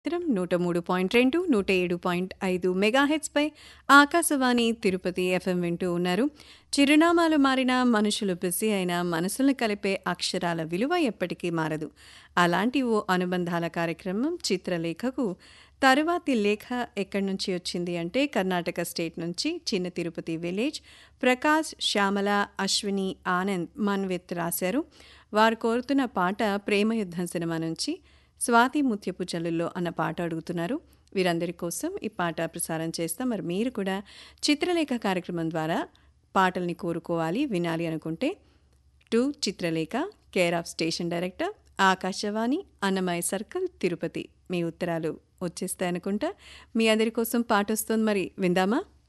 చిత్రం నూట మూడు పాయింట్ రెండు నూట ఏడు పాయింట్ ఐదు మెగాహెట్స్పై ఆకాశవాణి తిరుపతి ఎఫ్ఎం వింటూ ఉన్నారు చిరునామాలు మారిన మనుషులు బిజీ అయిన మనసులను కలిపే అక్షరాల విలువ ఎప్పటికీ మారదు అలాంటి ఓ అనుబంధాల కార్యక్రమం చిత్రలేఖకు తరువాతి లేఖ ఎక్కడి నుంచి వచ్చింది అంటే కర్ణాటక స్టేట్ నుంచి చిన్న తిరుపతి విలేజ్ ప్రకాష్ శ్యామల అశ్విని ఆనంద్ మన్విత్ రాశారు వారు కోరుతున్న పాట ప్రేమయుద్ధం సినిమా నుంచి స్వాతి ముత్యపు జల్లుల్లో అన్న పాట అడుగుతున్నారు వీరందరి కోసం ఈ పాట ప్రసారం చేస్తాం మరి మీరు కూడా చిత్రలేఖ కార్యక్రమం ద్వారా పాటల్ని కోరుకోవాలి వినాలి అనుకుంటే to Chitralekha care of station director Akashvani Annamayya circle Tirupati మీ ఉత్తరాలు వచ్చేస్తాయనుకుంటా మీ అందరి కోసం పాట వస్తుంది మరి విందామా